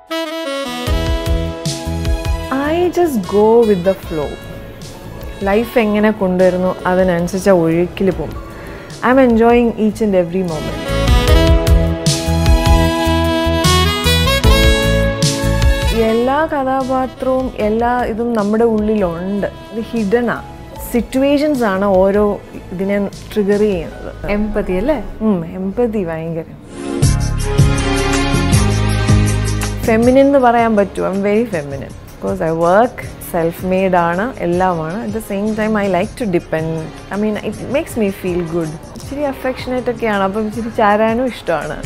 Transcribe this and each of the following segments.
I just go with the flow life എങ്ങനെ കൊണ്ടുവരുന്നു അതിനനുസരിച്ച് ആ ഒഴുക്കിൽ പോകും I'm enjoying each and every moment എല്ലാ കഥാപാത്രവും എല്ലാ ഇതും നമ്മുടെ ഉള്ളിലുണ്ട് ഇത് ഹിഡനാ സിറ്റുവേഷൻസ് ആണ് ഓരോ ഇതിനെ ട്രിഗർ ചെയ്യുന്നത് എമ്പതി അല്ലേ എമ്പതി ഭയങ്കര ഫെമിനിൻ എന്ന് പറയാൻ പറ്റും I'm very feminine because I work self made ആണ് എല്ലാമാണ് at the same time I like to depend I mean it makes me feel good ഇച്ചിരി അഫെക്ഷനേറ്റ് ഒക്കെയാണ് അപ്പം ഇച്ചിരി ചാരാനും ഇഷ്ടമാണ്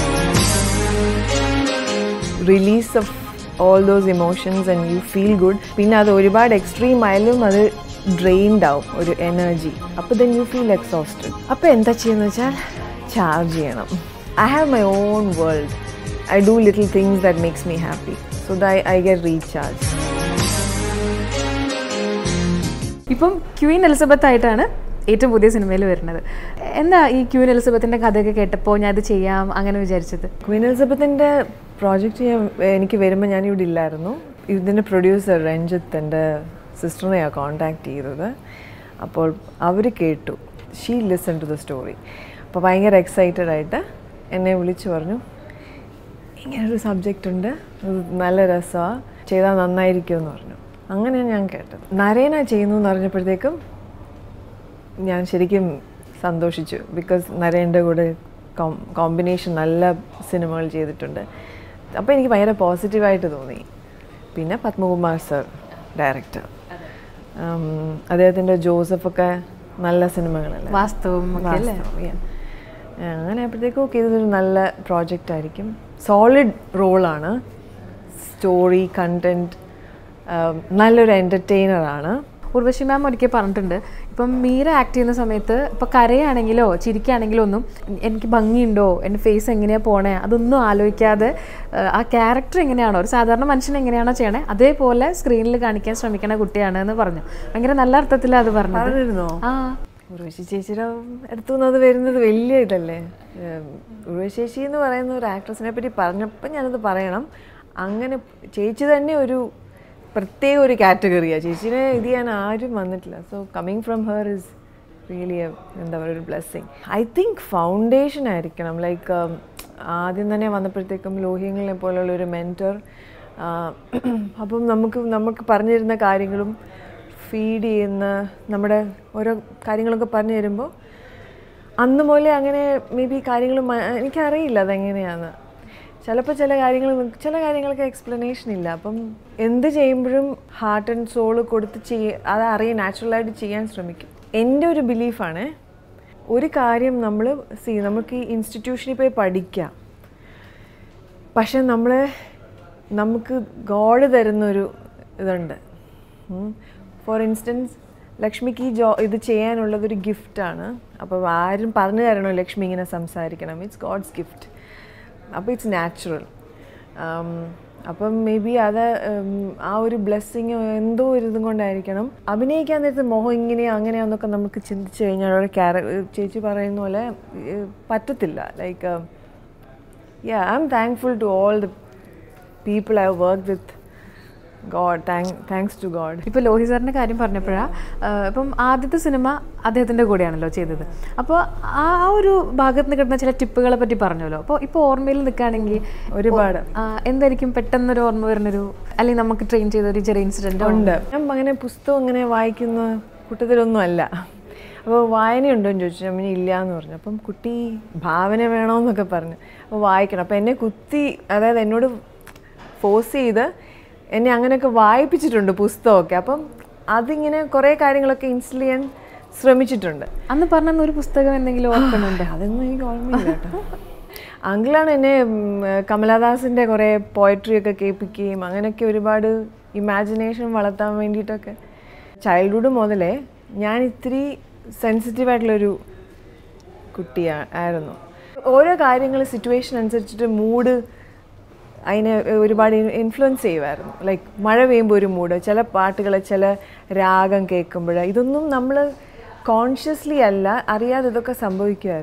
release of all those emotions and you feel good പിന്നെ അത് ഒരുപാട് എക്സ്ട്രീം ആയാലും അത് ഡ്രെയിൻഡ് ആവും ഒരു എനർജി അപ്പോൾ ദെൻ യു ഫീൽ എക്സോസ്റ്റഡ് അപ്പോൾ എന്താ ചെയ്യുന്നത് വെച്ചാൽ ചാർജ് ചെയ്യണം I have my own world I do little things that makes me happy so the I get recharge ഇപ്പം ക്വീൻ എലിസബത്ത് ആയിട്ടാണ് ഏറ്റവും പുതിയ സിനിമയിൽ വരുന്നത് എന്താ ഈ ക്വീൻ എലിസബത്തിന്റെ കഥയൊക്കെ കേട്ടപ്പോൾ ഞാൻ ഇത് ചെയ്യാം അങ്ങനെ വിചാരിച്ചത് ക്വീൻ എലിസബത്തിൻ്റെ പ്രോജക്റ്റ് ഞാൻ എനിക്ക് വരുമ്പോൾ ഞാനിവിടെ ഇല്ലായിരുന്നു ഇതിൻ്റെ പ്രൊഡ്യൂസർ രഞ്ജിത്ത് എൻ്റെ സിസ്റ്ററിനെയാണ് കോണ്ടാക്ട് ചെയ്തത് അപ്പോൾ അവർ കേട്ടു she listen to the story അപ്പോൾ ഭയങ്കര എക്സൈറ്റഡ് ആയിട്ട് എന്നെ വിളിച്ചു പറഞ്ഞു ഇങ്ങനൊരു സബ്ജക്റ്റ് ഉണ്ട് അത് നല്ല രസമാണ് ചെയ്താൽ നന്നായിരിക്കുമെന്ന് പറഞ്ഞു അങ്ങനെയാണ് ഞാൻ കേട്ടത് നരേന ചെയ്യുന്നു എന്ന് പറഞ്ഞപ്പോഴത്തേക്കും ഞാൻ ശരിക്കും സന്തോഷിച്ചു ബിക്കോസ് നരേൻ്റെ കൂടെ കോമ്പിനേഷൻ നല്ല സിനിമകൾ ചെയ്തിട്ടുണ്ട് അപ്പോൾ എനിക്ക് ഭയങ്കര പോസിറ്റീവായിട്ട് തോന്നി പിന്നെ പത്മകുമാർ സർ ഡയറക്ടർ അദ്ദേഹത്തിൻ്റെ ജോസഫൊക്കെ നല്ല സിനിമകളല്ലേ വാസ്തവം ഒക്കെ അല്ലേ വാസ്തവം, yeah. അങ്ങനെ ആയപ്പോഴത്തേക്കും ഓക്കെ ഇതൊരു നല്ല പ്രോജക്റ്റ് ആയിരിക്കും സോളിഡ് റോളാണ് സ്റ്റോറി കണ്ടൻറ്റ് നല്ലൊരു എൻ്റർടൈനറാണ് ഉർവശി മാം ഒരിക്കൽ പറഞ്ഞിട്ടുണ്ട് ഇപ്പം മീര ആക്ട് ചെയ്യുന്ന സമയത്ത് ഇപ്പം കരയാണെങ്കിലോ ചിരിക്കുകയാണെങ്കിലോ ഒന്നും എനിക്ക് ഭംഗിയുണ്ടോ എൻ്റെ ഫേസ് എങ്ങനെയാണ് പോണേ അതൊന്നും ആലോചിക്കാതെ ആ, ആ ക്യാരക്ടർ എങ്ങനെയാണോ ഒരു സാധാരണ മനുഷ്യൻ എങ്ങനെയാണോ ചെയ്യണേ അതേപോലെ സ്ക്രീനിൽ കാണിക്കാൻ ശ്രമിക്കുന്ന കുട്ടിയാണ് എന്ന് പറഞ്ഞു ഭയങ്കര നല്ല അർത്ഥത്തിലാണ് അത് പറഞ്ഞത് പറഞ്ഞിരുന്നോ ആ ഉർവശി ചേച്ചിയുടെ അടുത്തു നിന്ന് അത് വരുന്നത് വലിയ ഇതല്ലേ ഏം, ഉർവശി ചേച്ചി എന്ന് പറയുന്ന ഒരു ആക്ട്രസിനെ പറ്റി പറഞ്ഞപ്പോൾ ഞാനത് പറയണം അങ്ങനെ ചേച്ചി തന്നെ ഒരു പ്രത്യേക ഒരു കാറ്റഗറിയാണ് ചേച്ചിനെ ഇത് ചെയ്യാൻ ആരും വന്നിട്ടില്ല so coming from her is really എന്താ പറയുക ഒരു ബ്ലെസ്സിങ് ഐ തിങ്ക് ഫൗണ്ടേഷൻ ആയിരിക്കണം ലൈക്ക് ആദ്യം തന്നെ വന്നപ്പോഴത്തേക്കും ലോഹ്യങ്ങളെ പോലുള്ള ഒരു മെൻറ്റർ അപ്പം നമുക്ക് നമുക്ക് പറഞ്ഞു തരുന്ന കാര്യങ്ങളും ഫീഡ് ചെയ്യുന്ന നമ്മുടെ ഓരോ കാര്യങ്ങളൊക്കെ പറഞ്ഞു തരുമ്പോൾ അന്ന് മുതലേ അങ്ങനെ മേ ബി കാര്യങ്ങൾ എനിക്കറിയില്ല അതെങ്ങനെയാണ് ചിലപ്പോൾ ചില കാര്യങ്ങൾ ചില കാര്യങ്ങൾക്ക് എക്സ്പ്ലനേഷൻ ഇല്ല അപ്പം എന്ത് ചെയ്യുമ്പോഴും ഹാർട്ട് ആൻഡ് സോള് കൊടുത്ത് ചെയ്യ അത് അറിയാൻ നാച്ചുറലായിട്ട് ചെയ്യാൻ ശ്രമിക്കും എൻ്റെ ഒരു ബിലീഫാണ് ഒരു കാര്യം നമ്മൾ സി നമുക്ക് ഈ ഇൻസ്റ്റിറ്റ്യൂഷനിൽ പോയി പഠിക്കാം പക്ഷെ നമ്മൾ നമുക്ക് ഗോഡ് തരുന്നൊരു ഇതുണ്ട് ഫോർ ഇൻസ്റ്റൻസ് ലക്ഷ്മിക്ക് ഈ ജോ ഇത് ചെയ്യാനുള്ളതൊരു ഗിഫ്റ്റാണ് അപ്പോൾ ആരും പറഞ്ഞു തരണോ ലക്ഷ്മി ഇങ്ങനെ സംസാരിക്കണം ഇറ്റ്സ് ഗോഡ്സ് ഗിഫ്റ്റ് അപ്പോൾ ഇറ്റ്സ് നാച്ചുറൽ അപ്പം മേ ബി അത് ഉം, ആ ഒരു ബ്ലെസ്സിങ് എന്തോ ഒരു ഇതും കൊണ്ടായിരിക്കണം അഭിനയിക്കാൻ നേരത്തെ മോഹം ഇങ്ങനെയോ അങ്ങനെയോ എന്നൊക്കെ നമുക്ക് ചിന്തിച്ചു കഴിഞ്ഞാൽ ഒരു ക്യാര ചേച്ചി പറയുന്ന പോലെ ഏഹ്, പറ്റത്തില്ല like yeah i'm thankful to all the people i've worked with god thank thanks to god ഇപ്പോൾ ലോഹി സാറിൻ്റെ കാര്യം പറഞ്ഞപ്പോഴാണ് ഇപ്പം ആദ്യത്തെ സിനിമ അദ്ദേഹത്തിൻ്റെ കൂടെയാണല്ലോ ചെയ്തത് അപ്പോൾ ആ ഒരു ഭാഗത്ത് നിന്ന് കിട്ടുന്ന ചില ടിപ്പുകളെ പറ്റി പറഞ്ഞല്ലോ അപ്പോൾ ഇപ്പോൾ ഓർമ്മയിൽ നിൽക്കുകയാണെങ്കിൽ ഒരുപാട് ആ, എന്തായിരിക്കും പെട്ടെന്നൊരു ഓർമ്മ വരുന്നൊരു അല്ലെങ്കിൽ നമുക്ക് ട്രെയിൻ ചെയ്ത ഒരു ചെറിയ ഇൻസിഡൻറ്റ് ഉണ്ട് ഞാൻ അങ്ങനെ പുസ്തകം അങ്ങനെ വായിക്കുന്ന കൂട്ടത്തിലൊന്നും അല്ല അപ്പോൾ വായനയുണ്ടോ എന്ന് ചോദിച്ചു ഞാൻ പിന്നെ ഇല്ല എന്ന് പറഞ്ഞു അപ്പം കുട്ടി ഭാവന വേണമെന്നൊക്കെ പറഞ്ഞു അപ്പോൾ വായിക്കണം അപ്പോൾ എന്നെ കുത്തി അതായത് എന്നോട് ഫോഴ്സ് ചെയ്ത് എന്നെ അങ്ങനെയൊക്കെ വായിപ്പിച്ചിട്ടുണ്ട് പുസ്തകമൊക്കെ അപ്പം അതിങ്ങനെ കുറേ കാര്യങ്ങളൊക്കെ ഇൻസ്റ്റിൽ ചെയ്യാൻ ശ്രമിച്ചിട്ടുണ്ട് അന്ന് പറഞ്ഞ ഒരു പുസ്തകം എന്തെങ്കിലും ഓർക്കുന്നുണ്ട് അതൊന്നും എനിക്ക് ഓർമ്മയില്ല കേട്ടോ അങ്കിളാണ് എന്നെ ഉം, കമലാദാസിൻ്റെ കുറേ പോയട്രി ഒക്കെ കേൾപ്പിക്കുകയും അങ്ങനെയൊക്കെ ഒരുപാട് ഇമാജിനേഷൻ വളർത്താൻ വേണ്ടിയിട്ടൊക്കെ ചൈൽഡ്ഹുഡ് മുതലേ ഞാൻ ഇത്തിരി സെൻസിറ്റീവായിട്ടുള്ളൊരു കുട്ടിയാണ് ആയിരുന്നു ഓരോ കാര്യങ്ങൾ സിറ്റുവേഷൻ അനുസരിച്ചിട്ട് മൂഡ് അതിനെ ഒരുപാട് ഇൻഫ്ലുവൻസ് ചെയ്യുമായിരുന്നു ലൈക്ക് മഴ പെയ്യുമ്പോൾ ഒരു മൂഡ് ചില പാട്ടുകൾ ചില രാഗം കേൾക്കുമ്പോൾ ഇതൊന്നും നമ്മൾ കോൺഷ്യസ്ലി അല്ല അറിയാതെ ഇതൊക്കെ സംഭവിക്കുമായിരുന്നു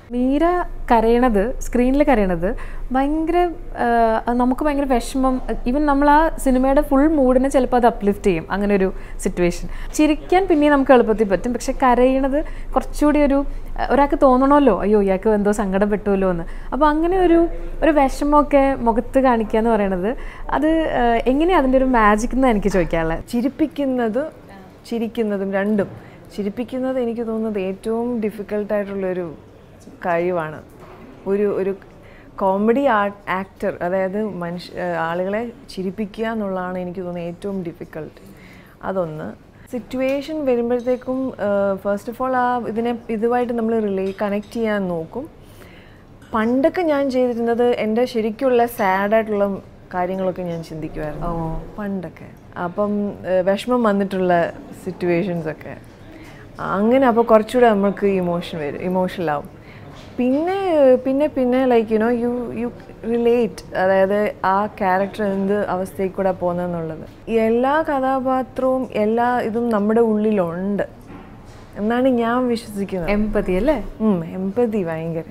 മീര കരയണത് സ്ക്രീനിൽ കരയണത് ഭയങ്കര ആ, അത് നമുക്ക് ഭയങ്കര വിഷമം ഈവൻ നമ്മൾ ആ സിനിമയുടെ ഫുൾ മൂഡിനെ ചിലപ്പോൾ അത് അപ്ലിഫ്റ്റ് ചെയ്യും അങ്ങനെ ഒരു സിറ്റുവേഷൻ ചിരിക്കാൻ പിന്നെയും നമുക്ക് എളുപ്പത്തിൽ പറ്റും പക്ഷെ കരയണത് കുറച്ചുകൂടി ഒരു ആ, ഒരാൾക്ക് തോന്നണമല്ലോ അയ്യോ ഇയാൾക്ക് എന്തോ സങ്കടപ്പെട്ടുമല്ലോ എന്ന് അപ്പോൾ അങ്ങനെ ഒരു ഒരു വിഷമമൊക്കെ മുഖത്ത് കാണിക്കുക എന്ന് പറയണത് അത് ആ, എങ്ങനെയാണ് അതിൻ്റെ ഒരു മാജിക് എന്ന് എനിക്ക് ചോദിക്കാനുള്ളത് ചിരിപ്പിക്കുന്നത് ചിരിക്കുന്നതും രണ്ടും ചിരിപ്പിക്കുന്നത് എനിക്ക് തോന്നുന്നത് ഏറ്റവും ഡിഫിക്കൽട്ടായിട്ടുള്ളൊരു കഴിവാണ് ഒരു ഒരു കോമഡി ആക്ടർ അതായത് മനുഷ്യ ആളുകളെ ചിരിപ്പിക്കുക എന്നുള്ളതാണ് എനിക്ക് തോന്നുന്നത് ഏറ്റവും ഡിഫിക്കൽട്ട് അതൊന്ന് സിറ്റുവേഷൻ വരുമ്പോഴത്തേക്കും ഫസ്റ്റ് ഓഫ് ഓൾ ആ ഇതിനെ ഇതുമായിട്ട് നമ്മൾ റിലേ കണക്ട് ചെയ്യാൻ നോക്കും പണ്ടൊക്കെ ഞാൻ ചെയ്തിരുന്നത് എൻ്റെ ശരിക്കുള്ള സാഡായിട്ടുള്ള കാര്യങ്ങളൊക്കെ ഞാൻ ചിന്തിക്കുമായിരുന്നു പണ്ടൊക്കെ അപ്പം ഏഹ്, വിഷമം വന്നിട്ടുള്ള സിറ്റുവേഷൻസ് ഒക്കെ അങ്ങനെ അപ്പോൾ കുറച്ചുകൂടെ നമുക്ക് ഇമോഷൻ വരും ഇമോഷണൽ ആവും പിന്നെ പിന്നെ പിന്നെ like you know you you relate അതായത് ആ ക്യാരക്ടർ എന്ത് അവസ്ഥയിൽ കൂടെ പോകുന്നതെന്നുള്ളത് എല്ലാ കഥാപാത്രവും എല്ലാ ഇതും നമ്മുടെ ഉള്ളിലുണ്ട് എന്നാണ് ഞാൻ വിശ്വസിക്കുന്നത് എമ്പതി അല്ലേ എമ്പതി ഭയങ്കര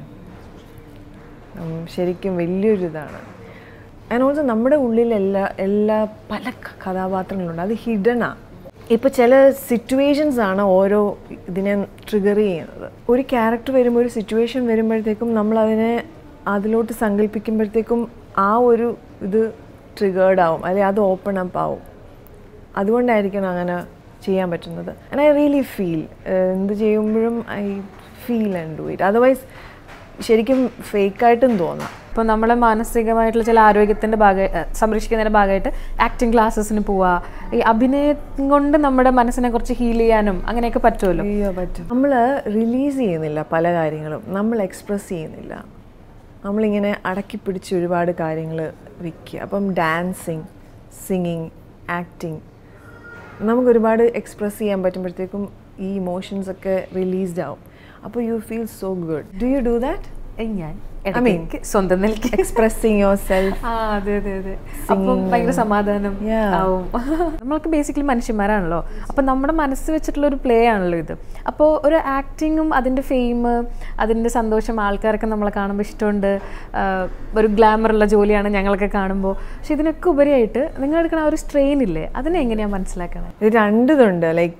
ഉം, ശരിക്കും വലിയൊരു ഇതാണ് ആൻഡ് ഓൾസോ നമ്മുടെ ഉള്ളിൽ എല്ലാ എല്ലാ പല ക- കഥാപാത്രങ്ങളുണ്ട് അത് ഹിഡനാ ഇപ്പോൾ ചില സിറ്റുവേഷൻസ് ആണ് ഓരോ ഇതിനെ ട്രിഗർ ചെയ്യുന്നത് ഒരു ക്യാരക്ടർ വരുമ്പോൾ ഒരു സിറ്റുവേഷൻ വരുമ്പോഴത്തേക്കും നമ്മൾ അതിനെ അതിലോട്ട് സങ്കല്പിക്കുമ്പോഴത്തേക്കും ആ ഒരു ഇത് ട്രിഗേർഡ് ആവും അല്ലെങ്കിൽ അത് ഓപ്പൺ അപ്പ് ആവും അതുകൊണ്ടായിരിക്കണം അങ്ങനെ ചെയ്യാൻ പറ്റുന്നത് ആൻഡ് ഐ റിയലി ഫീൽ എന്ത് ചെയ്യുമ്പോഴും I feel and do it otherwise ശരിക്കും ഫേക്കായിട്ടും തോന്നാം ഇപ്പോൾ നമ്മളെ മാനസികമായിട്ടുള്ള ചില ആരോഗ്യത്തിൻ്റെ ഭാഗ സംരക്ഷിക്കുന്നതിൻ്റെ ഭാഗമായിട്ട് ആക്ടിങ് ക്ലാസ്സസിന് പോവുക ഈ അഭിനയം കൊണ്ട് നമ്മുടെ മനസ്സിനെ കുറച്ച് ഹീൽ ചെയ്യാനും അങ്ങനെയൊക്കെ പറ്റുമല്ലോ അയ്യോ പറ്റും നമ്മൾ റിലീസ് ചെയ്യുന്നില്ല പല കാര്യങ്ങളും നമ്മൾ എക്സ്പ്രസ് ചെയ്യുന്നില്ല നമ്മളിങ്ങനെ അടക്കി പിടിച്ച് ഒരുപാട് കാര്യങ്ങൾ വിൽക്കുക അപ്പം ഡാൻസിങ് സിംഗിങ് ആക്ടിങ് നമുക്ക് ഒരുപാട് എക്സ്പ്രസ് ചെയ്യാൻ പറ്റുമ്പോഴത്തേക്കും ഈ ഇമോഷൻസ് ഒക്കെ റിലീസ്ഡ് ആവും അപ്പോൾ you feel so good do you do that ഏയ് ഞാൻ I mean, ഇടയ്ക്ക് സ്വന്തം നിലയ്ക്ക് എക്സ്പ്രസിങ് യുവർ സെൽഫ് ആ അതെ അതെ അതെ അപ്പം ഭയങ്കര സമാധാനം Yeah. ആവും നമ്മൾക്ക് ബേസിക്കലി മനുഷ്യന്മാരാണല്ലോ അപ്പം നമ്മുടെ മനസ്സ് വെച്ചിട്ടുള്ള ഒരു പ്ലേ ആണല്ലോ ഇത് അപ്പോൾ ഒരു ആക്ടിങ്ങും അതിൻ്റെ ഫെയിം അതിൻ്റെ സന്തോഷം ആൾക്കാരൊക്കെ നമ്മളെ കാണുമ്പോൾ ഇഷ്ടമുണ്ട് ആ, ഒരു ഗ്ലാമറുള്ള ജോലിയാണ് ഞങ്ങളൊക്കെ കാണുമ്പോൾ പക്ഷെ ഇതിനൊക്കെ ഉപരിയായിട്ട് നിങ്ങൾ എടുക്കുന്ന ആ ഒരു സ്ട്രെയിൻ ഇല്ലേ അതിനെ എങ്ങനെയാണ് മനസ്സിലാക്കണേ ഇത് രണ്ടിതുണ്ട് like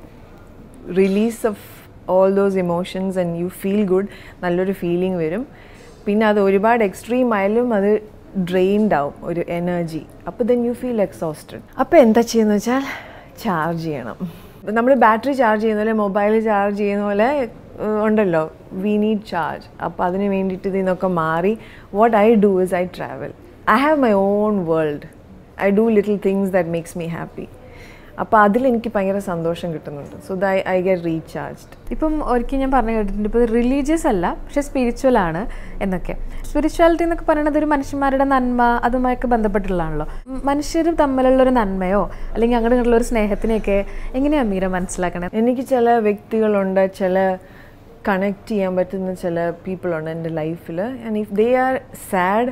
release of all those emotions and you feel good നല്ലൊരു ഫീലിംഗ് വരും പിന്നെ അത് ഒരുപാട് എക്സ്ട്രീം ആയാലും അത് ഡ്രെയിൻഡ് ആവും ഒരു എനർജി അപ്പോൾ ദെൻ യു ഫീൽ എക്സോസ്റ്റഡ് അപ്പോൾ എന്താ ചെയ്യുന്നത് വെച്ചാൽ ചാർജ് ചെയ്യണം നമ്മൾ ബാറ്ററി ചാർജ് ചെയ്യുന്ന പോലെ മൊബൈൽ ചാർജ് ചെയ്യുന്ന പോലെ ഏഹ്, ഉണ്ടല്ലോ വി നീഡ് ചാർജ് അപ്പോൾ അതിന് വേണ്ടിയിട്ട് ഇതിൽ നിന്നൊക്കെ മാറി what I do is I travel I have my own world I do little things that makes me happy അപ്പോൾ അതിലെനിക്ക് ഭയങ്കര സന്തോഷം കിട്ടുന്നുണ്ട് so the I get recharged ഇപ്പം ഒരിക്കൽ ഞാൻ പറഞ്ഞു കേട്ടിട്ടുണ്ട് ഇപ്പോൾ റിലീജിയസ് അല്ല പക്ഷേ സ്പിരിച്വൽ ആണ് എന്നൊക്കെ സ്പിരിച്വാലിറ്റി എന്നൊക്കെ പറയുന്നത് ഒരു മനുഷ്യന്മാരുടെ നന്മ അതുമായൊക്കെ ബന്ധപ്പെട്ടുള്ളതാണല്ലോ മനുഷ്യർ തമ്മിലുള്ള ഒരു നന്മയോ അല്ലെങ്കിൽ അങ്ങോട്ട് ഇങ്ങോട്ടുള്ള ഒരു സ്നേഹത്തിനെയൊക്കെ എങ്ങനെയാണ് മീര മനസ്സിലാക്കണേ എനിക്ക് ചില വ്യക്തികളുണ്ട് ചില കണക്ട് ചെയ്യാൻ പറ്റുന്ന ചില പീപ്പിൾ ഉണ്ട് എൻ്റെ ലൈഫിൽ and if they are sad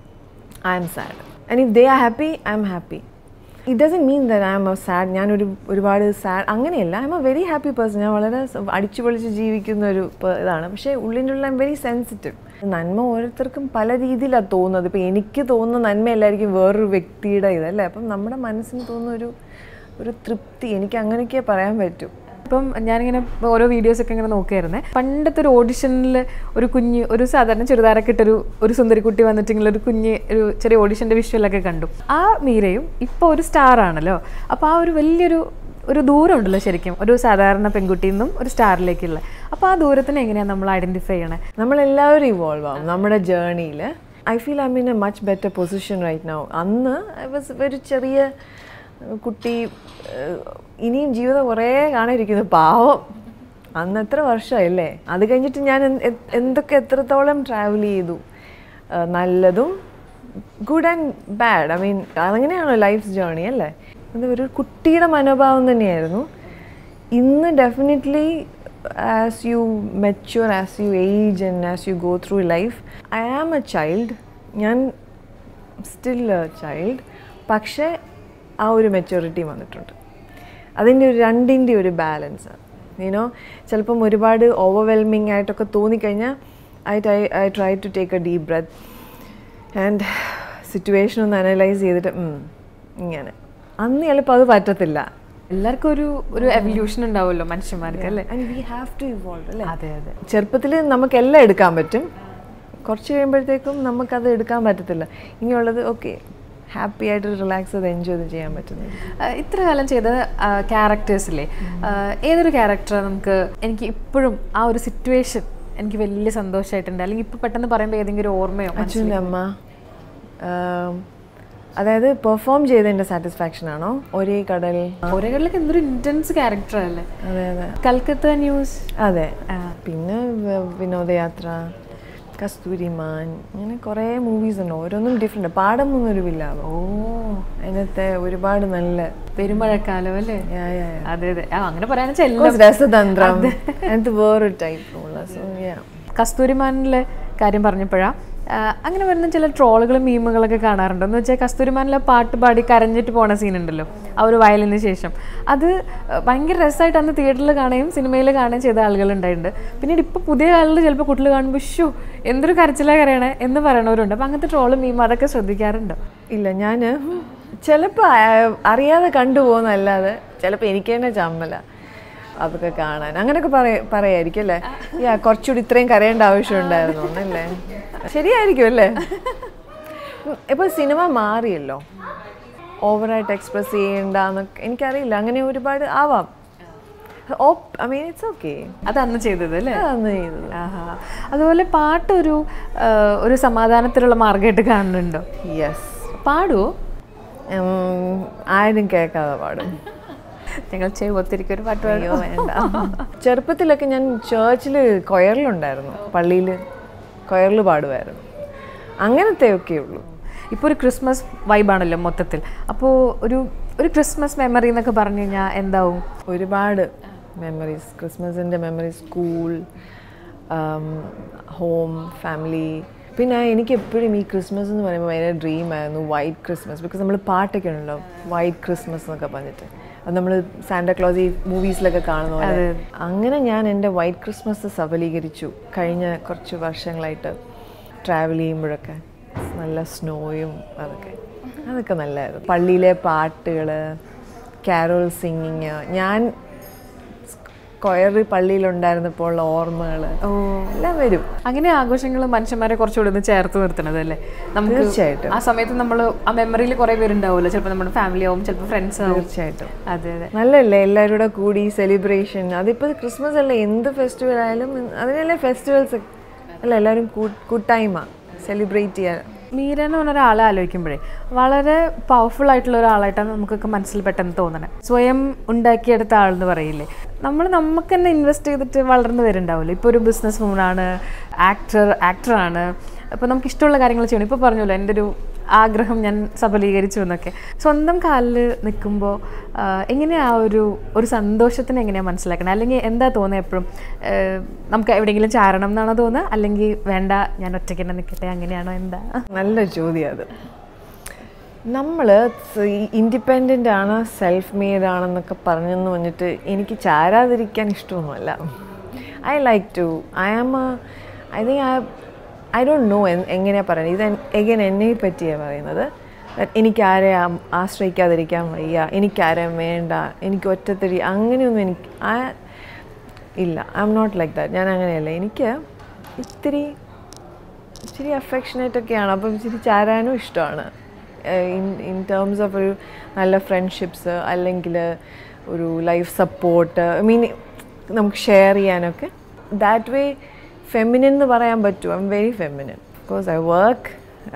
I'm sad and if they are happy I'm happy it doesn't mean that I'm a sad ഞാനൊരു ഒരുപാട് സാഡ് അങ്ങനെയല്ല I'm a very happy person ഞാൻ വളരെ സ- അടിച്ചു പൊളിച്ച് ജീവിക്കുന്ന ഒരു പ- ഇതാണ് പക്ഷേ ഉള്ളിൻ്റെ ഉള്ളിൽ ഐ എം വെരി സെൻസിറ്റീവ് നന്മ ഓരോരുത്തർക്കും പല രീതിയിലാണ് തോന്നുന്നത് ഇപ്പോൾ എനിക്ക് തോന്നുന്ന നന്മയല്ലായിരിക്കും വേറൊരു വ്യക്തിയുടെ ഇതല്ലേ അപ്പം നമ്മുടെ മനസ്സിന് തോന്നുന്ന ഒരു ഒരു തൃപ്തി എനിക്ക് അങ്ങനെയൊക്കെ പറയാൻ പറ്റും ഇപ്പം ഞാനിങ്ങനെ ഓരോ വീഡിയോസൊക്കെ ഇങ്ങനെ നോക്കിയായിരുന്നേ പണ്ടത്തെ ഒരു ഓഡിഷനിൽ ഒരു കുഞ്ഞ് ഒരു സാധാരണ ചുരിദാരൊക്കെ ഇട്ടൊരു ഒരു സുന്ദരിക്കുട്ടി വന്നിട്ടെങ്കിൽ ഒരു കുഞ്ഞ് ഒരു ചെറിയ ഓഡിഷൻ്റെ വിഷ്വലൊക്കെ കണ്ടു ആ മീരയും ഇപ്പോൾ ഒരു സ്റ്റാർ ആണല്ലോ അപ്പോൾ ആ ഒരു വലിയൊരു ഒരു ദൂരം ഉണ്ടല്ലോ ശരിക്കും ഒരു സാധാരണ പെൺകുട്ടിയിൽ നിന്നും ഒരു സ്റ്റാറിലേക്കുള്ള അപ്പോൾ ആ ദൂരത്തിനെ എങ്ങനെയാണ് നമ്മൾ ഐഡൻറ്റിഫൈ ചെയ്യണേ നമ്മളെല്ലാവരും ഇവോൾവ് ആവും നമ്മുടെ ജേർണിയിൽ I feel I mean a much better position right now അന്ന് ഐ വാസ് ഒരു ചെറിയ ഏഹ്, കുട്ടി ഏഹ്, ഇനിയും ജീവിതം കുറേ കാണാനിരിക്കുന്നു പാവം അന്ന് എത്ര വർഷമായില്ലേ അത് കഴിഞ്ഞിട്ട് ഞാൻ എന്ത്- എ- എന്തൊക്കെ എത്രത്തോളം ട്രാവൽ ചെയ്തു ഏഹ്, നല്ലതും good and bad I mean അതങ്ങനെയാണോ ലൈഫ് ജേർണി അല്ലേ എന്താ ഒരു കുട്ടിയുടെ മനോഭാവം തന്നെയായിരുന്നു ഇന്ന് definitely as you mature as you age and as you go through life I am a child ഞാൻ സ്റ്റിൽ എ ചൈൽഡ് പക്ഷേ ആ ഒരു മെച്യൂരിറ്റി വന്നിട്ടുണ്ട് അതിൻ്റെ ഒരു രണ്ടിൻ്റെ ഒരു ബാലൻസ് യുനോ ചിലപ്പം ഒരുപാട് ഓവർവെൽമിങ് ആയിട്ടൊക്കെ തോന്നിക്കഴിഞ്ഞാൽ I try I try to take a deep breath and situation ഒന്ന് അനലൈസ് ചെയ്തിട്ട് ഉം, ഇങ്ങനെ അന്ന് ചിലപ്പോൾ അത് പറ്റത്തില്ല എല്ലാവർക്കും ഒരു ഒരു എവല്യൂഷൻ ഉണ്ടാവുമല്ലോ മനുഷ്യന്മാർക്ക് അല്ലേ and we have to evolve അല്ലേ അതെ അതെ ചെറുപ്പത്തിൽ നമുക്കെല്ലാം എടുക്കാൻ പറ്റും കുറച്ച് കഴിയുമ്പോഴത്തേക്കും നമുക്കത് എടുക്കാൻ പറ്റത്തില്ല ഇനിയുള്ളത് ഓക്കെ ഹാപ്പി ആയിട്ട് റിലാക്സ് ചെയ്ത് എൻജോയ് ചെയ്ത് ചെയ്യാൻ പറ്റുന്നത് ആ, ഇത്ര കാലം ചെയ്ത ക്യാരക്ടേഴ്സിലെ ഏതൊരു ക്യാരക്ടർ നമുക്ക് എനിക്ക് ഇപ്പോഴും ആ ഒരു സിറ്റുവേഷൻ എനിക്ക് വലിയ സന്തോഷമായിട്ടുണ്ട് അല്ലെങ്കിൽ ഇപ്പൊ പെട്ടെന്ന് പറയുമ്പോൾ ഏതെങ്കിലും ഒരു ഓർമ്മയോ അച്ഛൻ്റെ അമ്മ ആം, അതായത് പെർഫോം ചെയ്തതിൻ്റെ സാറ്റിസ്ഫാക്ഷൻ ആണോ ഒരേ കടൽ ഒരേ കടലൊക്കെ എന്തൊരു ഇന്റൻസ് ക്യാരക്ടർ അല്ലേ അതെ അതെ കൽക്കത്ത ന്യൂസ് അതെ പിന്നെ വ- വിനോദയാത്ര കസ്തൂരിമാൻ അങ്ങനെ കുറേ മൂവീസ് ഉണ്ട് ഓരോന്നും ഡിഫറെൻറ്റ് പാടം എന്നൊരു വില്ലാവോ ഓ അതിനകത്തെ ഒരുപാട് നല്ല പെരുമഴക്കാലം അല്ലേ യാ, യാ, യാ. അതെ അതെ ആ അങ്ങനെ പറയാന്ന് Of course, രസതന്ത്രം അതിനകത്ത് വേറൊരു ടൈപ്പ് ഉള്ള സോ യാ കസ്തൂരിമാനിലെ കാര്യം പറഞ്ഞപ്പോഴാ ആ, അങ്ങനെ വരുന്ന ചില ട്രോളുകളും മീമുകളൊക്കെ കാണാറുണ്ട് എന്ന് വെച്ചാൽ കസ്തൂരിമാനിലെ പാട്ട് പാടി കരഞ്ഞിട്ട് പോണ സീൻ ഉണ്ടല്ലോ ആ ഒരു വയലിന് ശേഷം അത് ആ, ഭയങ്കര രസമായിട്ട് അന്ന് തിയേറ്ററിൽ കാണുകയും സിനിമയിൽ കാണുകയും ചെയ്ത ആളുകളുണ്ടായിട്ടുണ്ട് പിന്നീട് ഇപ്പോൾ പുതിയ ആളുകൾ ചിലപ്പോൾ കുട്ടികൾ കാണുമ്പോൾ ഷോ എന്തൊരു കരച്ചിലാ കരയണേ എന്ന് പറയണവരുണ്ട് അപ്പം അങ്ങനത്തെ ട്രോളും മീമും അതൊക്കെ ശ്രദ്ധിക്കാറുണ്ടോ ഇല്ല ഞാൻ ചിലപ്പോൾ അറിയാതെ കണ്ടുപോകുന്നല്ലാതെ ചിലപ്പോൾ എനിക്ക് തന്നെ ചമ്മല അതൊക്കെ കാണാൻ അങ്ങനെയൊക്കെ പറയ പറയായിരിക്കും അല്ലേ യാ കുറച്ചുകൂടി ഇത്രയും കരയേണ്ട ആവശ്യമുണ്ടായിരുന്നു എന്നല്ലേ ശരിയായിരിക്കും അല്ലേ ഇപ്പോൾ സിനിമ മാറിയല്ലോ ഓവറായിട്ട് എക്സ്പ്രസ് ചെയ്യണ്ടെന്നൊക്കെ എനിക്കറിയില്ല അങ്ങനെ ഒരുപാട് ആവാം ഐ മീൻ ഇറ്റ്സ് ഓക്കെ അത് അന്ന് ചെയ്തത് അല്ലേ അതാണ് ചെയ്തത് ആഹാ അതുപോലെ പാട്ടൊരു ആ, ഒരു സമാധാനത്തിലുള്ള മാർഗമായിട്ട് കാണുന്നുണ്ടോ യെസ് പാടുവോ ആരും കേൾക്കാതെ പാടും ഞങ്ങൾ ചെയ്യുമ്പോഴത്തേക്ക് ഒരു പാട്ട് അയ്യോ വേണ്ട ചെറുപ്പത്തിലൊക്കെ ഞാൻ ചേർച്ചിൽ കൊയറിലുണ്ടായിരുന്നു പള്ളിയിൽ കൊയറിൽ പാടുമായിരുന്നു അങ്ങനത്തെ ഒക്കെ ഉള്ളൂ ഇപ്പോൾ ഒരു ക്രിസ്മസ് വൈബാണല്ലോ മൊത്തത്തിൽ അപ്പോൾ ഒരു ഒരു ക്രിസ്മസ് മെമ്മറി എന്നൊക്കെ പറഞ്ഞു കഴിഞ്ഞാൽ എന്താവും ഒരുപാട് മെമ്മറീസ് ക്രിസ്മസിൻ്റെ മെമ്മറീസ് സ്കൂൾ ഹോം ഫാമിലി പിന്നെ എനിക്ക് എപ്പോഴും ഈ ക്രിസ്മസ് എന്ന് പറയുമ്പോൾ ഭയങ്കര ഡ്രീം ആയിരുന്നു വൈറ്റ് ക്രിസ്മസ് ബിക്കോസ് നമ്മൾ പാട്ടൊക്കെ ഉണ്ടല്ലോ വൈറ്റ് ക്രിസ്മസ് എന്നൊക്കെ പറഞ്ഞിട്ട് അത് നമ്മൾ സാന്റാക്ലോസ് ഈ മൂവീസിലൊക്കെ കാണുന്ന പോലെ അങ്ങനെ ഞാൻ എൻ്റെ വൈറ്റ് ക്രിസ്മസ് സഫലീകരിച്ചു കഴിഞ്ഞ കുറച്ച് വർഷങ്ങളായിട്ട് ട്രാവൽ ചെയ്യുമ്പോഴൊക്കെ നല്ല സ്നോയും അതൊക്കെ അതൊക്കെ നല്ലതായിരുന്നു പള്ളിയിലെ പാട്ടുകൾ കാരോൾ സിംഗിങ് ഞാൻ കൊയർ പള്ളിയിലുണ്ടായിരുന്നപ്പോൾ ഉള്ള ഓർമ്മകൾ ഓ എല്ലാം വരും അങ്ങനെ ആഘോഷങ്ങൾ മനുഷ്യന്മാരെ കുറച്ചുകൂടി ഒന്ന് ചേർത്ത് നിർത്തണത് അല്ലേ നമുക്ക് തീർച്ചയായിട്ടും ആ സമയത്ത് നമ്മൾ ആ മെമ്മറിയിൽ കുറേ പേരുണ്ടാവുമല്ലോ ചിലപ്പോൾ നമ്മുടെ ഫാമിലി ആവും ചിലപ്പോൾ ഫ്രണ്ട്സ് ആവും തീർച്ചയായിട്ടും അതെ അതെ നല്ലല്ലേ എല്ലാവരും കൂടെ കൂടി സെലിബ്രേഷൻ അതിപ്പോൾ ക്രിസ്മസ് അല്ലേ എന്ത് ഫെസ്റ്റിവൽ ആയാലും അതിനല്ലേ ഫെസ്റ്റിവൽസ് അല്ല എല്ലാവരും കൂട്ടായ്മ സെലിബ്രേറ്റ് ചെയ്യാൻ മീര എന്ന് പറഞ്ഞ ഒരാളെ ആലോചിക്കുമ്പോഴേ വളരെ പവർഫുൾ ആയിട്ടുള്ള ഒരാളായിട്ടാണ് നമുക്കൊക്കെ മനസ്സിൽ പെട്ടെന്ന് തോന്നണത് സ്വയം ഉണ്ടാക്കിയെടുത്ത ആളെന്ന് പറയില്ലേ നമ്മൾ നമുക്ക് തന്നെ ഇൻവെസ്റ്റ് ചെയ്തിട്ട് വളർന്നു വരുന്നുണ്ടാവില്ല ഇപ്പോൾ ഒരു ബിസിനസ് വുമണാണ് ആക്ടർ ആക്ടറാണ് അപ്പോൾ നമുക്ക് ഇഷ്ടമുള്ള കാര്യങ്ങൾ ചെയ്യണം ഇപ്പോൾ പറഞ്ഞല്ലോ എൻ്റെ ഒരു ആഗ്രഹം ഞാൻ സബലീകരിച്ചു എന്നൊക്കെ സ്വന്തം കാലിൽ നിൽക്കുമ്പോൾ എങ്ങനെയാ ആ ഒരു ഒരു സന്തോഷത്തിന് എങ്ങനെയാണ് മനസ്സിലാക്കണം അല്ലെങ്കിൽ എന്താ തോന്നുന്നത് എപ്പോഴും നമുക്ക് എവിടെയെങ്കിലും ചാരണം എന്നാണോ തോന്നുക അല്ലെങ്കിൽ വേണ്ട ഞാൻ ഒറ്റയ്ക്ക് തന്നെ നിൽക്കട്ടെ അങ്ങനെയാണോ എന്താ നല്ല ചോദ്യം അത് നമ്മൾ ഇൻഡിപെൻഡൻ്റ് ആണ് സെൽഫ് മെയ്ഡ് ആണെന്നൊക്കെ പറഞ്ഞെന്ന് പറഞ്ഞിട്ട് എനിക്ക് ചാരാതിരിക്കാൻ ഇഷ്ടമൊന്നുമല്ല I like to I am I think I I don't know എങ്ങനെയാണ് പറയുന്നത് ഇത് എഗൻ എന്നെ പറ്റിയാണ് പറയുന്നത് that എനിക്ക് ആരെ ആ- ആശ്രയിക്കാതിരിക്കാൻ വയ്യ എനിക്കാരെയും വേണ്ട എനിക്ക് ഒറ്റത്തടി അങ്ങനെയൊന്നും എനിക്ക് ആ ഇല്ല I'm not like that ഞാൻ അങ്ങനെയല്ല എനിക്ക് ഇത്തിരി ഇച്ചിരി അഫെക്ഷനേറ്റ് ഒക്കെയാണ് അപ്പം ഇച്ചിരി ചാരാനും ഇഷ്ടമാണ് ഇൻ ഇൻ ടേംസ് ഓഫ് ഒരു നല്ല ഫ്രണ്ട്ഷിപ്സ് അല്ലെങ്കിൽ ഒരു ലൈഫ് സപ്പോർട്ട് ഐ മീൻ നമുക്ക് ഷെയർ ചെയ്യാനൊക്കെ ദാറ്റ് വേ ഫെമിനിൻ എന്ന് പറയാൻ പറ്റും I'm very feminine because I work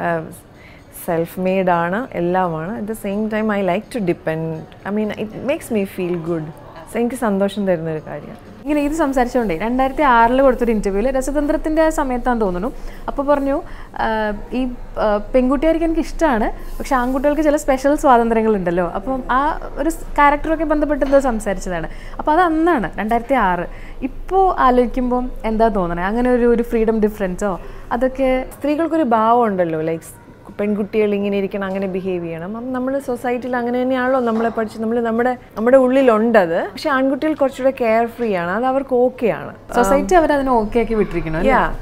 self made ആണ് എല്ലാമാണ് at the same time I like to depend I mean it makes me feel good so എനിക്ക് സന്തോഷം തരുന്ന ഒരു കാര്യമാണ് ഇങ്ങനെ ഇത് സംസാരിച്ചുകൊണ്ടേ രണ്ടായിരത്തി ആറിൽ കൊടുത്തൊരു ഇൻ്റർവ്യൂവിൽ രസതന്ത്രത്തിൻ്റെ സമയത്താന്ന് തോന്നുന്നു അപ്പോൾ പറഞ്ഞു ആ, ഈ ആ, പെൺകുട്ടിയായിരിക്കും എനിക്ക് ഇഷ്ടമാണ് പക്ഷെ ആൺകുട്ടികൾക്ക് ചില സ്പെഷ്യൽ സ്വാതന്ത്ര്യങ്ങളുണ്ടല്ലോ അപ്പം ആ ഒരു ക്യാരക്ടറൊക്കെ ബന്ധപ്പെട്ട് എന്തോ സംസാരിച്ചതാണ് അപ്പോൾ അത് അന്നാണ് രണ്ടായിരത്തി ആറ് ഇപ്പോൾ ആലോചിക്കുമ്പം എന്താ തോന്നണേ അങ്ങനെ ഒരു ഒരു ഫ്രീഡം ഡിഫറൻസോ അതൊക്കെ സ്ത്രീകൾക്കൊരു ഭാവം ഉണ്ടല്ലോ ലൈക്ക് പെൺകുട്ടികൾ ഇങ്ങനെ ഇരിക്കണം അങ്ങനെ ബിഹേവ് ചെയ്യണം അപ്പം നമ്മൾ സൊസൈറ്റിയിൽ അങ്ങനെ തന്നെയാണല്ലോ നമ്മളെ പഠിച്ച് നമ്മൾ നമ്മുടെ നമ്മുടെ ഉള്ളിലുണ്ടത് പക്ഷെ ആൺകുട്ടികൾ കുറച്ചുകൂടെ കെയർ ഫ്രീ ആണ് അത് അവർക്ക് ഓക്കെ ആണ് സൊസൈറ്റി അവർ അതിനെ ഓക്കെ ആക്കി വിട്ടിരിക്കണം അല്ലേ? യാ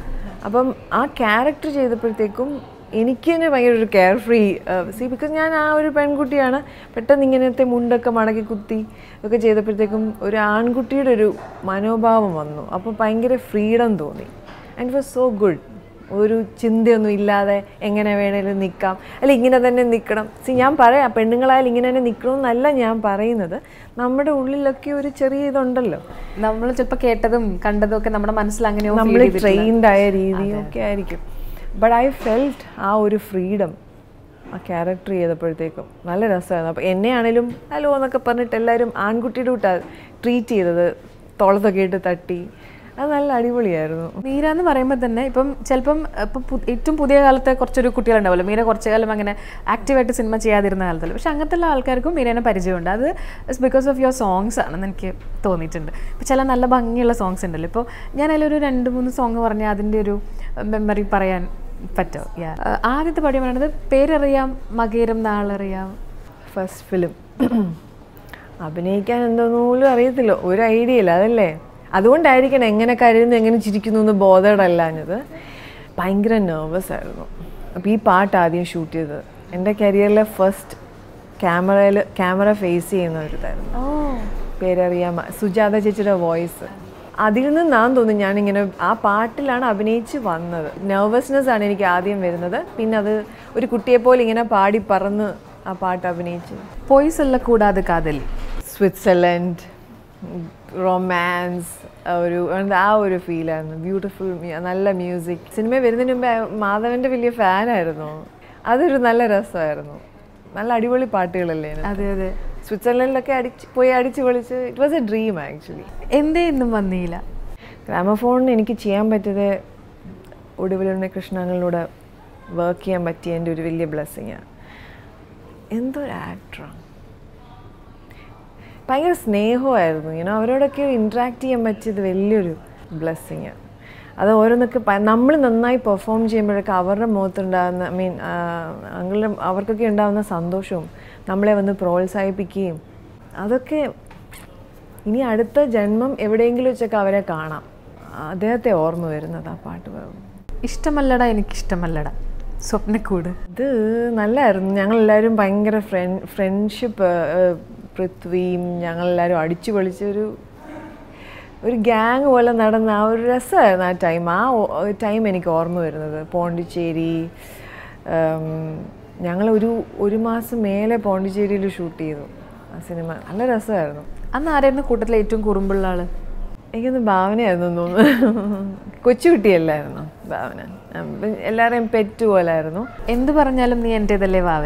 അപ്പം ആ ക്യാരക്ടർ ചെയ്തപ്പോഴത്തേക്കും എനിക്ക് തന്നെ ഭയങ്കര ഒരു കെയർ ഫ്രീ സി ബിക്കോസ് ഞാൻ ആ ഒരു പെൺകുട്ടിയാണ് പെട്ടെന്ന് ഇങ്ങനത്തെ മുണ്ടൊക്കെ മടക്കി കുത്തി ഒക്കെ ചെയ്തപ്പോഴത്തേക്കും ഒരു ആൺകുട്ടിയുടെ ഒരു മനോഭാവം വന്നു അപ്പോൾ ഭയങ്കര ഫ്രീഡം തോന്നി and it was so good ഒരു ചിന്തയൊന്നും ഇല്ലാതെ എങ്ങനെ വേണേലും നിൽക്കാം അല്ല ഇങ്ങനെ തന്നെ നിൽക്കണം സി ഞാൻ പറയാം പെണ്ണുങ്ങളായാലും ഇങ്ങനെ തന്നെ നിൽക്കണമെന്നല്ല ഞാൻ പറയുന്നത് നമ്മുടെ ഉള്ളിലൊക്കെ ഒരു ചെറിയ ഇതുണ്ടല്ലോ നമ്മൾ ചിലപ്പോൾ കേട്ടതും കണ്ടതും ഒക്കെ നമ്മുടെ മനസ്സിൽ അങ്ങനെയോ നമ്മൾ feel ചെയ്തിട്ടില്ല. ട്രെയിൻഡ് ആയ രീതിയൊക്കെ ആയിരിക്കും ബട്ട് ഐ ഫെൽറ്റ് ആ ഒരു ഫ്രീഡം ആ ക്യാരക്ടർ ചെയ്തപ്പോഴത്തേക്കും നല്ല രസമായിരുന്നു അപ്പോൾ എന്നെയാണേലും ഹലോ എന്നൊക്കെ പറഞ്ഞിട്ട് എല്ലാവരും ആൺകുട്ടിയുടെ കൂട്ടാണ് ട്രീറ്റ് ചെയ്തത് തോളത്തൊക്കെ ഇട്ട് തട്ടി അത് നല്ല അടിപൊളിയായിരുന്നു മീര എന്ന് പറയുമ്പോൾ തന്നെ ഇപ്പം ചിലപ്പം ഇപ്പം പു- ഏറ്റവും പുതിയ കാലത്തെ കുറച്ചൊരു കുട്ടികളുണ്ടാവുമല്ലോ മീര കുറച്ച് കാലം അങ്ങനെ ആക്റ്റീവായിട്ട് സിനിമ ചെയ്യാതിരുന്ന കാലത്തല്ലോ പക്ഷെ അങ്ങനത്തെ ഉള്ള ആൾക്കാർക്കും മീരേനെ പരിചയമുണ്ട് അത് it's because of your songs ആണെന്ന് എനിക്ക് തോന്നിയിട്ടുണ്ട് ഇപ്പോൾ ചില നല്ല ഭംഗിയുള്ള സോങ്സ് ഉണ്ടല്ലോ ഇപ്പോൾ ഞാൻ അതിലൊരു രണ്ട് മൂന്ന് സോങ് പറഞ്ഞാൽ അതിൻ്റെ ഒരു മെമ്മറി പറയാൻ പറ്റുമോ യാ ആദ്യത്തെ പാടി പറയുന്നത് പേരറിയാം മകേരം നാളറിയാം ഫസ്റ്റ് ഫിലിം അഭിനയിക്കാൻ എന്തോന്നു പോലും അറിയത്തില്ല ഒരു ഐഡിയ ഇല്ല അതല്ലേ അതുകൊണ്ടായിരിക്കണം എങ്ങനെ കരയുന്നു എങ്ങനെ ചിരിക്കുന്നു എന്ന് ബോധേഡല്ലാഞ്ഞത് ഭയങ്കര നെർവസ് ആയിരുന്നു അപ്പോൾ ഈ പാട്ട് ആദ്യം ഷൂട്ട് ചെയ്തത് എൻ്റെ കരിയറിലെ ഫസ്റ്റ് ക്യാമറയിൽ ക്യാമറ ഫേസ് ചെയ്യുന്ന ഒരു ഇതായിരുന്നു ഓ പേരറിയാം സുജാത ചേച്ചിയുടെ വോയിസ് അതിൽ നിന്നാന്ന് തോന്നുന്നു ഞാനിങ്ങനെ ആ പാട്ടിലാണ് അഭിനയിച്ച് വന്നത് നെർവസ്നെസ് ആണ് എനിക്ക് ആദ്യം വരുന്നത് പിന്നെ അത് ഒരു കുട്ടിയെ പോലെ ഇങ്ങനെ പാടി പറന്ന് ആ പാട്ട് അഭിനയിച്ച് പോയി സൊല്ല കൂടാതെ കാതൽ സ്വിറ്റ്സർലൻഡ് റൊമാൻസ് ഒരു എന്താ ആ ഒരു ഫീലായിരുന്നു ബ്യൂട്ടിഫുൾ നല്ല മ്യൂസിക് സിനിമ വരുന്നതിന് മുമ്പേ മാധവൻ്റെ വലിയ ഫാനായിരുന്നു അതൊരു നല്ല രസമായിരുന്നു നല്ല അടിപൊളി പാട്ടുകളല്ലേ ഇതിനകത്ത്? അതെ അതെ സ്വിറ്റ്സർലൻഡിലൊക്കെ അടിച്ച് പോയി അടിച്ച് പൊളിച്ച് it was a dream actually എന്തേ ഇന്നും വന്നില്ല ഗ്രാമഫോണിന് എനിക്ക് ചെയ്യാൻ പറ്റിയത് ഒടുവിലുണ്ണ കൃഷ്ണങ്ങളിലൂടെ വർക്ക് ചെയ്യാൻ പറ്റിയ എൻ്റെ ഒരു വലിയ ബ്ലെസ്സിങ്ങാണ് എന്തൊരു ആക്ടറാണ് ഭയങ്കര സ്നേഹമായിരുന്നു ഇങ്ങനെ അവരോടൊക്കെ ഇൻട്രാക്ട് ചെയ്യാൻ പറ്റിയത് വലിയൊരു ബ്ലെസ്സിങ്ങാണ് അത് ഓരോന്നൊക്കെ നമ്മൾ നന്നായി പെർഫോം ചെയ്യുമ്പോഴൊക്കെ അവരുടെ മുഖത്തുണ്ടാകുന്ന ഐ മീൻ അങ്ങളുടെ അവർക്കൊക്കെ ഉണ്ടാകുന്ന സന്തോഷവും നമ്മളെ വന്ന് പ്രോത്സാഹിപ്പിക്കുകയും അതൊക്കെ ഇനി അടുത്ത ജന്മം എവിടെയെങ്കിലും വെച്ചൊക്കെ അവരെ കാണാം അദ്ദേഹത്തെ ഓർമ്മ വരുന്നത് ആ പാട്ട് പാടും ഇഷ്ടമല്ലടാ എനിക്കിഷ്ടമല്ലടാ സ്വപ്നക്കൂട് ഇത് നല്ലായിരുന്നു ഞങ്ങളെല്ലാവരും ഭയങ്കര ഫ്രണ്ട് ഫ്രണ്ട്ഷിപ്പ് പൃഥ്വിയും ഞങ്ങളെല്ലാവരും അടിച്ചു പൊളിച്ചൊരു ഒരു ഗ്യാങ് പോലെ നടന്ന ആ ഒരു രസമായിരുന്നു ആ ടൈം ആ ടൈം എനിക്ക് ഓർമ്മ വരുന്നത് പോണ്ടിച്ചേരി ഞങ്ങൾ ഒരു ഒരു മാസം മേലെ പോണ്ടിച്ചേരിയിൽ ഷൂട്ട് ചെയ്തു ആ സിനിമ നല്ല രസമായിരുന്നു അന്ന് ആരായിരുന്നു കൂട്ടത്തിലെ ഏറ്റവും കുറുമ്പുള്ള ആള് എനിക്കൊന്ന് ഭാവനയായിരുന്നു എന്ന് തോന്നുന്നു കൊച്ചുകുട്ടിയല്ലായിരുന്നു ഭാവന അപ്പം എല്ലാവരെയും പെറ്റ് പോലായിരുന്നു എന്ത് പറഞ്ഞാലും നീ എൻ്റേതല്ലേ വാവേ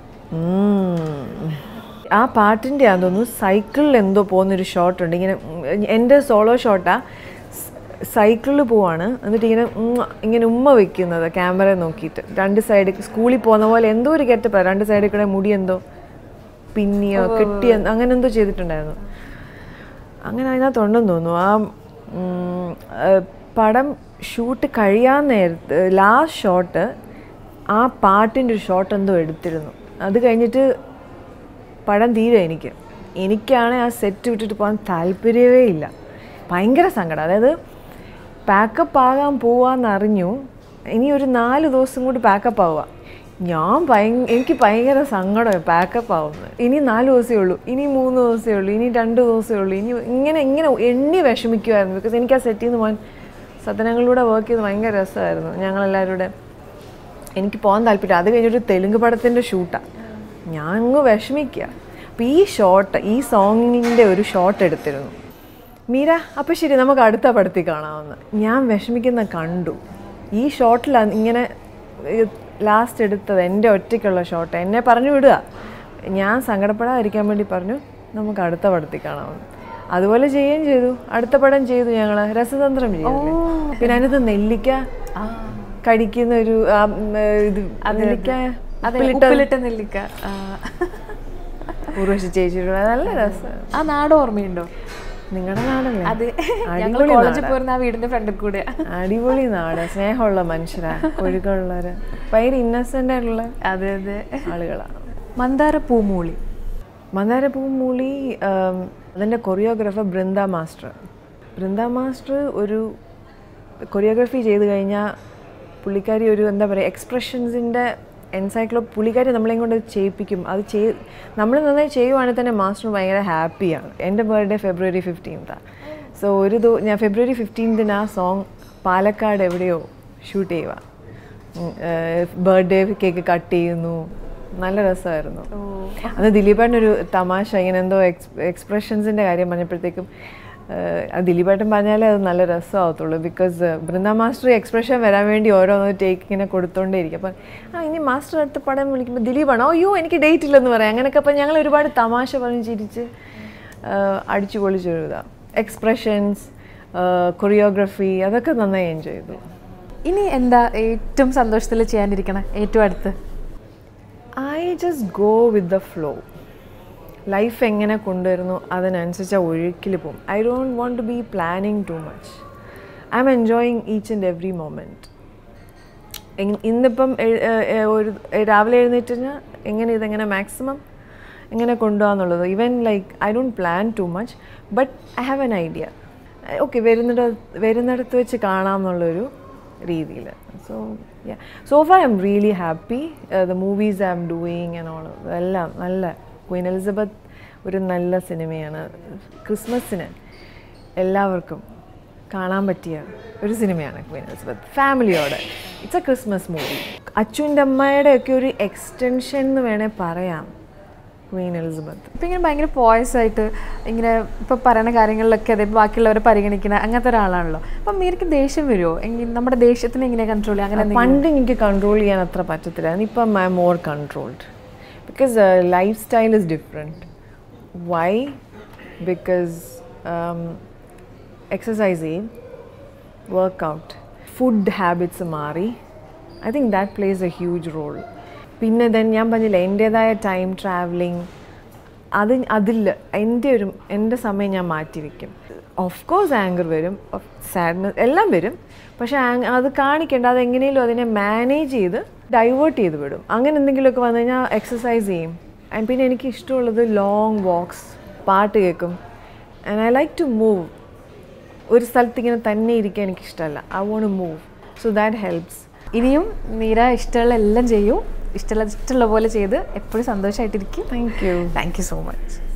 ഉം. ആ പാട്ടിൻ്റെ ആണെന്ന് തോന്നുന്നു സൈക്കിളിൽ എന്തോ പോകുന്നൊരു ഷോട്ടുണ്ട് ഇങ്ങനെ ഉം, എൻ്റെ സോളോ ഷോട്ടാ സൈക്കിളിൽ പോവാണ് എന്നിട്ട് ഇങ്ങനെ ഉമ്മ ഇങ്ങനെ ഉമ്മ വെക്കുന്നത് ക്യാമറ നോക്കിയിട്ട് രണ്ട് സൈഡിൽ സ്കൂളിൽ പോകുന്ന പോലെ എന്തോ ഒരു കെട്ടപ്പ രണ്ട് സൈഡിൽ കൂടെ മുടി എന്തോ പിന്നിയോ കെട്ടിയോ അങ്ങനെ എന്തോ ചെയ്തിട്ടുണ്ടായിരുന്നു അങ്ങനെ അതിനകത്തുണ്ടെന്ന് തോന്നുന്നു ആ ഉം, ഏഹ്, പടം ഷൂട്ട് കഴിയാൻ നേരത്ത് ലാസ്റ്റ് ഷോട്ട് ആ പാട്ടിൻ്റെ ഒരു ഷോട്ട് എന്തോ എടുത്തിരുന്നു അത് കഴിഞ്ഞിട്ട് പടം തീരെ എനിക്ക് എനിക്കാണ് ആ സെറ്റ് വിട്ടിട്ട് പോകാൻ താല്പര്യമേ ഇല്ല ഭയങ്കര സങ്കടം അതായത് പാക്കപ്പ് ആകാൻ പോവാന്നറിഞ്ഞു ഇനി ഒരു നാല് ദിവസം കൂടി പാക്കപ്പ് ആവുക ഞാൻ ഭയ എനിക്ക് ഭയങ്കര സങ്കടമായി പാക്കപ്പ് ആവുന്നത് ഇനി നാല് ദിവസമേ ഉള്ളൂ ഇനി മൂന്ന് ദിവസമേ ഉള്ളൂ ഇനി രണ്ട് ദിവസമേ ഉള്ളൂ ഇനി ഇങ്ങനെ ഇങ്ങനെ എണ്ണി വിഷമിക്കുമായിരുന്നു ബിക്കോസ് എനിക്ക് ആ സെറ്റിൽ നിന്ന് പോകാൻ സദനങ്ങളിലൂടെ വർക്ക് ചെയ്ത് ഭയങ്കര രസമായിരുന്നു ഞങ്ങളെല്ലാവരും കൂടെ എനിക്ക് പോകാൻ താല്പര്യം അത് കഴിഞ്ഞൊരു തെലുങ്ക് പടത്തിൻ്റെ ഷൂട്ടാണ് ഞാൻ അങ്ങ് വിഷമിക്കുക അപ്പോൾ ഈ ഷോട്ട് ഈ സോങ്ങിൻ്റെ ഒരു ഷോട്ട് എടുത്തിരുന്നു മീര അപ്പോൾ ശരി നമുക്ക് അടുത്ത പടത്തിൽ കാണാമെന്ന് ഞാൻ വിഷമിക്കുന്ന കണ്ടു ഈ ഷോട്ടിലാണ് ഇങ്ങനെ ലാസ്റ്റ് എടുത്തത് എൻ്റെ ഒറ്റയ്ക്കുള്ള ഷോട്ട് എന്നെ പറഞ്ഞു വിടുക ഞാൻ സങ്കടപ്പെടാതിരിക്കാൻ വേണ്ടി പറഞ്ഞു നമുക്ക് അടുത്ത പടത്തിൽ കാണാമെന്ന് അതുപോലെ ചെയ്യുകയും ചെയ്തു അടുത്ത പടം ചെയ്തു ഞങ്ങൾ രസതന്ത്രം ചെയ്തു പിന്നെ അതിനകത്ത് നെല്ലിക്ക കടിക്കുന്ന ഒരു ആ, ഉം, ഇത് നെല്ലിക്ക അതെ ഉപ്പിലിട്ട ഉപ്പിലിട്ട നെല്ലിക്ക ആ. ഉർവശി ചേച്ചിയുടെ നല്ല രസം ആ നാട് ഓർമ്മയുണ്ടോ നിങ്ങളുടെ നാടല്ലേ അത് ഞങ്ങൾ അടിപൊളി കോളേജിൽ നാടാ. പോയിരുന്ന ആ വീടിന്റെ ഫ്രണ്ടിൽ കൂടെ അടിപൊളി നാട് സ്നേഹമുള്ള മനുഷ്യരാ ഒഴുകുള്ളവര് ഭയങ്കര ഇന്നസെന്റ് ആയിട്ടുള്ള അതെ അതെ ആളുകളാണ് മന്ദാര പൂമൂളി മന്ദാരപ്പൂ മൂളി അതിൻ്റെ choreographer Brinda master Brinda master ഒരു കൊറിയോഗ്രാഫി ചെയ്ത് കഴിഞ്ഞാൽ പുള്ളിക്കാരി ഒരു എന്താ പറയുക എക്സ്പ്രഷൻസിൻ്റെ എൻസൈക്ലോ പുള്ളിക്കാരി നമ്മളെയും കൊണ്ട് ചെയ്യിപ്പിക്കും അത് ചെയ് നമ്മൾ നന്നായി ചെയ്യുവാണെങ്കിൽ തന്നെ മാസ്റ്റർ ഭയങ്കര ഹാപ്പിയാണ് എൻ്റെ ബർത്ത്ഡേ ഫെബ്രുവരി ഫിഫ്റ്റീൻത്താണ് സോ ഒരു ദോ ഞാൻ ഫെബ്രുവരി ഫിഫ്റ്റീൻത്തിന് ആ സോങ് പാലക്കാട് എവിടെയോ ഷൂട്ട് ചെയ്യുക ബർത്ത്ഡേ കേക്ക് കട്ട് ചെയ്യുന്നു നല്ല രസമായിരുന്നു അന്ന് ദിലീപേട്ടനൊരു തമാശ ഇങ്ങനെ എന്തോ എക്സ് എക്സ്പ്രഷൻസിൻ്റെ കാര്യം പറഞ്ഞപ്പോഴത്തേക്കും ഏഹ്, അത് ദിലീപേട്ടൻ പറഞ്ഞാലേ അത് നല്ല രസമാകത്തുള്ളൂ ബിക്കോസ് ബൃന്ദ മാസ്റ്റർ എക്സ്പ്രഷൻ വരാൻ വേണ്ടി ഓരോന്നോ ടേക്ക് ഇങ്ങനെ കൊടുത്തോണ്ടേയിരിക്കും അപ്പം ആ ഇനി മാസ്റ്റർ അടുത്ത പടം വിളിക്കുമ്പോൾ ദിലീപാണോ അയ്യോ എനിക്ക് ഡേറ്റ് ഇല്ലെന്ന് പറയാം അങ്ങനെയൊക്കെ അപ്പം ഞങ്ങൾ ഒരുപാട് തമാശ പറഞ്ഞ് ചിരിച്ച് ഏഹ്, അടിച്ചു പൊളിച്ചൊരു ഇതാണ് എക്സ്പ്രഷൻസ് കൊറിയോഗ്രഫി അതൊക്കെ നന്നായി എൻജോയ് ചെയ്തു ഇനി എന്താ ഏറ്റവും സന്തോഷത്തിൽ ചെയ്യാനിരിക്കണം ഏറ്റവും അടുത്ത് I just go with the flow life എങ്ങനെ കൊണ്ടുവരുന്നു അതിനനുസരിച്ച് ആ ഒഴുക്കിൽ പോകും I don't want to be planning too much I'm enjoying each and every moment ഇന്നിപ്പം എഴ്- ഏ- ഏ- ഒരു ഏ- രാവിലെ എഴുന്നേറ്റ് കഴിഞ്ഞാൽ എങ്ങനെ ഇതെങ്ങനെ മാക്സിമം എങ്ങനെ കൊണ്ടുപോകാന്നുള്ളത് even like I don't plan too much but I have an idea okay വരുന്നിട വരുന്നിടത്ത് വെച്ച് കാണാം എന്നുള്ളൊരു രീതിയിൽ so so far I'm really happy the movies I'm doing and all എല്ലാം നല്ല ക്വീൻ എലിസബത്ത് ഒരു നല്ല സിനിമയാണ് ക്രിസ്മസിന് എല്ലാവർക്കും കാണാൻ പറ്റിയ ഒരു സിനിമയാണ് ക്വീൻ എലിസബത്ത് ഫാമിലിയോടെ ഇറ്റ്സ് എ ക്രിസ്മസ് മൂവി അച്ഛൻ്റെ അമ്മയുടെ ഒക്കെ ഒരു എക്സ്റ്റൻഷൻ എന്ന് വേണേൽ പറയാം ക്വീൻ എലിസബത്ത് ഇപ്പം ഇങ്ങനെ ഭയങ്കര പോയസ് ആയിട്ട് ഇങ്ങനെ ഇപ്പം പറയുന്ന കാര്യങ്ങളിലൊക്കെ അതെ ബാക്കിയുള്ളവരെ പരിഗണിക്കുന്ന അങ്ങനത്തെ ഒരാളാണല്ലോ അപ്പം മീർക്ക് ദേഷ്യം വരുമോ എങ്കിൽ നമ്മുടെ ദേഷ്യത്തിനെ എങ്ങനെ കൺട്രോൾ ചെയ്യുക അങ്ങനെ എന്തെങ്കിലും? പണ്ട് എനിക്ക് കൺട്രോൾ ചെയ്യാൻ അത്ര പറ്റത്തില്ല ഇപ്പം I more controlled because life style is different why because exercise ചെയ്യും വർക്കൗട്ട് ഫുഡ് ഹാബിറ്റ്സ് മാറി I think that plays a huge role പിന്നെ ദെൻ ഞാൻ പറഞ്ഞില്ല എൻ്റേതായ ടൈം ട്രാവലിംഗ് അത് അതിൽ എൻ്റെ ഒരു എൻ്റെ സമയം ഞാൻ മാറ്റി വെക്കും ഓഫ് കോഴ്സ് ആങ്കർ വരും സാഡ്നെസ് എല്ലാം വരും പക്ഷേ ആങ് അത് കാണിക്കേണ്ട അത് എങ്ങനെയും അതിനെ മാനേജ് ചെയ്ത് ഡൈവേർട്ട് ചെയ്ത് വിടും അങ്ങനെ എന്തെങ്കിലുമൊക്കെ വന്നു കഴിഞ്ഞാൽ എക്സസൈസ് ചെയ്യും And പിന്നെ എനിക്ക് ഇഷ്ടമുള്ളത് ലോങ് വാക്സ് പാട്ട് കേൾക്കും and I like to move ഒരു സ്ഥലത്ത് ഇങ്ങനെ തന്നെ ഇരിക്കാൻ എനിക്ക് ഇഷ്ടമല്ല I want move so that helps ഇനിയും മീര ഇഷ്ടമുള്ള എല്ലാം ചെയ്യൂ ഇഷ്ടമുള്ള ഇഷ്ടമുള്ള പോലെ ചെയ്ത് എപ്പോഴും സന്തോഷമായിട്ടിരിക്കും thank you thank you so much